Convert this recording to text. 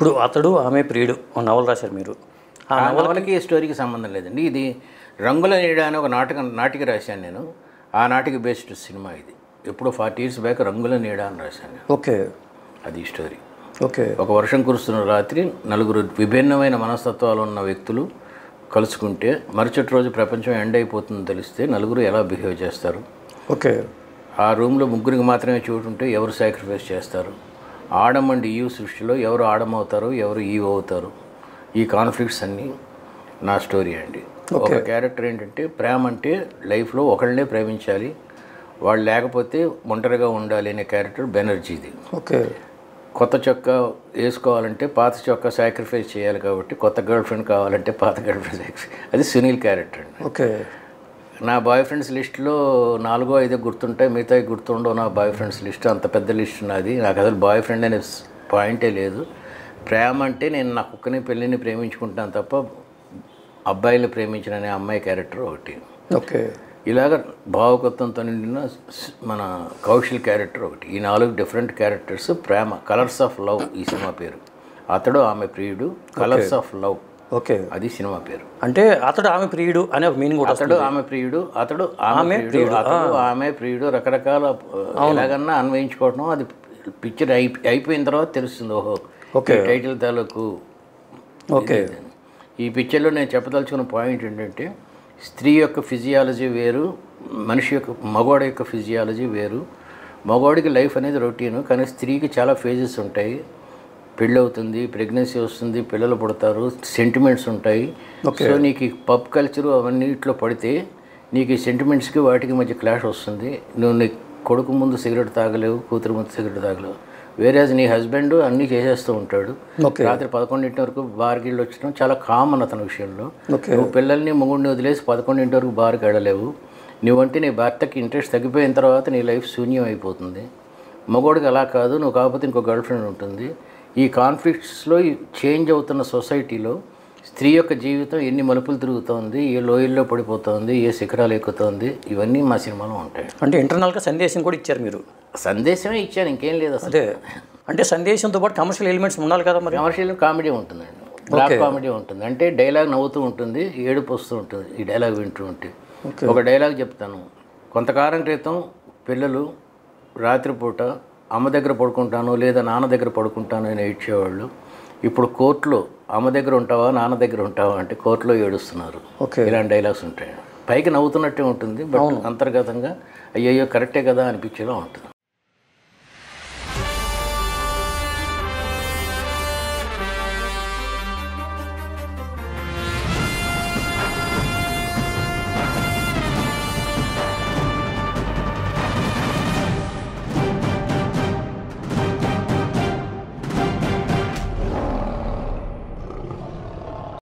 ఇప్పుడు అతడు ఆమె ప్రియుడు ఒక నవల రాశారు మీరు ఆ ఆ నవలకి ఈ స్టోరీకి సంబంధం లేదండి ఇది రంగుల నీడ అని ఒక నాటకం నాటిక రాశాను నేను ఆ నాటిక బేస్డ్ సినిమా ఇది ఎప్పుడో ఫార్టీ ఇయర్స్ బ్యాక్ రంగుల నీడ అని రాశాను నేను. ఓకే అది ఈ స్టోరీ ఓకే ఒక వర్షం కురుస్తున్న రాత్రి నలుగురు విభిన్నమైన మనస్తత్వాలు ఉన్న వ్యక్తులు కలుసుకుంటే మరుసటి రోజు ప్రపంచం ఎండ్ అయిపోతుందని తెలిస్తే నలుగురు ఎలా బిహేవ్ చేస్తారు ఓకే ఆ రూమ్లో ముగ్గురికి మాత్రమే చోటు ఉంటే ఎవరు సాక్రిఫైస్ చేస్తారు ఆడమ్ అండ్ ఈవ్ సృష్టిలో ఎవరు ఆడమ్ అవుతారు ఎవరు ఈవ్ అవుతారు ఈ కాన్ఫ్లిక్ట్స్ అన్నీ నా స్టోరీ అండి ఒక క్యారెక్టర్ ఏంటంటే ప్రేమ అంటే లైఫ్లో ఒకళ్ళనే ప్రేమించాలి వాళ్ళు లేకపోతే ఒంటరిగా ఉండాలి అనే క్యారెక్టర్ బెనర్జీది ఓకే కొత్త చొక్కా వేసుకోవాలంటే పాత చొక్కా సాక్రిఫైస్ చేయాలి కాబట్టి కొత్త గర్ల్ ఫ్రెండ్ కావాలంటే పాత గర్ల్ ఫ్రెండ్ అది సునీల్ క్యారెక్టర్ అండి ఓకే నా బాయ్ ఫ్రెండ్స్ లిస్ట్లో నాలుగో ఐదో గుర్తుంటాయి మిగతా గుర్తుండవు నా బాయ్ ఫ్రెండ్స్ లిస్ట్ అంత పెద్ద లిస్ట్ నాది నాకు అసలు బాయ్ ఫ్రెండ్ అనే పాయింటే లేదు ప్రేమ అంటే నేను నా కుక్కని పెళ్ళిని ప్రేమించుకుంటాను తప్ప అబ్బాయిని ప్రేమించిన అనే అమ్మాయి క్యారెక్టర్ ఒకటి ఓకే ఇలాగ భావకత్వంతో నిండిన స్- మన కౌశల్ క్యారెక్టర్ ఒకటి ఈ నాలుగు డిఫరెంట్ క్యారెక్టర్స్ ప్రేమ కలర్స్ ఆఫ్ లవ్ ఈ సినిమా పేరు Athadu Aame Priyudu colours of love okay అది సినిమా పేరు అంటే అతడు ఆమె ప్రియుడు అనే ఒక మీనింగ్ కూడా అతడు ఆమె ప్రియుడు అతడు ఆమె ప్రియుడు అతడు ఆమె ప్రియుడు రకరకాల ఆ, ఎలాగన్నా అన్వయించుకోవడం అది పిక్చర్ అయి అయిపోయిన తర్వాత తెలుస్తుంది ఓహో ఓకే. ఈ టైటిల్ తాలూకు ఓకే ఈ పిక్చర్లో నేను చెప్పదలుచుకున్న పాయింట్ ఏంటంటే స్త్రీ యొక్క ఫిజియాలజీ వేరు మనిషి యొక్క మగవాడి యొక్క ఫిజియాలజీ వేరు మగవాడికి లైఫ్ అనేది రొటీన్ కానీ స్త్రీకి చాలా ఫేజెస్ ఉంటాయి పెళ్ళి అవుతుంది ప్రెగ్నెన్సీ వస్తుంది పిల్లలు పుడతారు సెంటిమెంట్స్ ఉంటాయి సో నీకు ఈ పబ్ కల్చర్ అవన్నిట్లో పడితే నీకు ఈ సెంటిమెంట్స్కి వాటికి మధ్య క్లాష్ వస్తుంది నువ్వు నీ కొడుకు ముందు సిగరెట్ తాగలేవు కూతురు ముందు సిగరెట్ తాగలేవు వేరే నీ హస్బెండ్ అన్నీ చేసేస్తూ ఉంటాడు ఓకే రాత్రి పదకొండింటి వరకు బార్కి వెళ్ళి వచ్చడం చాలా కామన్ అతని విషయంలో ఓకే నువ్వు పిల్లల్ని మొగుడిని వదిలేసి పదకొండింటి వరకు బార్కి వెళ్ళలేవు నువ్వంటే నీ భర్తకి ఇంట్రెస్ట్ తగ్గిపోయిన తర్వాత నీ లైఫ్ శూన్యం అయిపోతుంది మగోడికి అలా కాదు నువ్వు కాకపోతే ఇంకో గర్ల్ ఫ్రెండ్ ఉంటుంది ఈ కాన్ఫ్లిక్ట్స్లో చేంజ్ అవుతున్న సొసైటీలో స్త్రీ యొక్క జీవితం ఎన్ని మలుపులు తిరుగుతోంది ఏ లోయల్లో పడిపోతోంది ఏ శిఖరాలు ఎక్కుతోంది ఇవన్నీ మా సినిమాలో ఉంటాయి అంటే ఇంటర్నల్గా సందేశం కూడా ఇచ్చారు మీరు సందేశమే ఇచ్చాను ఇంకేం లేదు అసలు అదే అంటే సందేశంతో పాటు కమర్షియల్ ఎలిమెంట్స్ ఉండాలి కదా మరి కమర్షియల్ కామెడీ ఉంటుందండి బ్లాక్ కామెడీ ఉంటుంది అంటే డైలాగ్ నవ్వుతూ ఉంటుంది ఏడుపు వస్తూ ఉంటుంది ఈ డైలాగ్ వింటూ ఉంటే ఒక డైలాగ్ చెప్తాను కొంతకాలం క్రితం పిల్లలు రాత్రిపూట అమ్మ దగ్గర పడుకుంటాను లేదా నాన్న దగ్గర పడుకుంటాను అని ఏడ్చేవాళ్ళు ఇప్పుడు కోర్టులో అమ్మ దగ్గర ఉంటావా నాన్న దగ్గర ఉంటావా అంటే కోర్టులో ఏడుస్తున్నారు ఓకే ఇలాంటి డైలాగ్స్ ఉంటాయి పైకి నవ్వుతున్నట్టే ఉంటుంది బట్ అంతర్గతంగా అయ్యయ్యో కరెక్టే కదా అనిపించేలా ఉంటుంది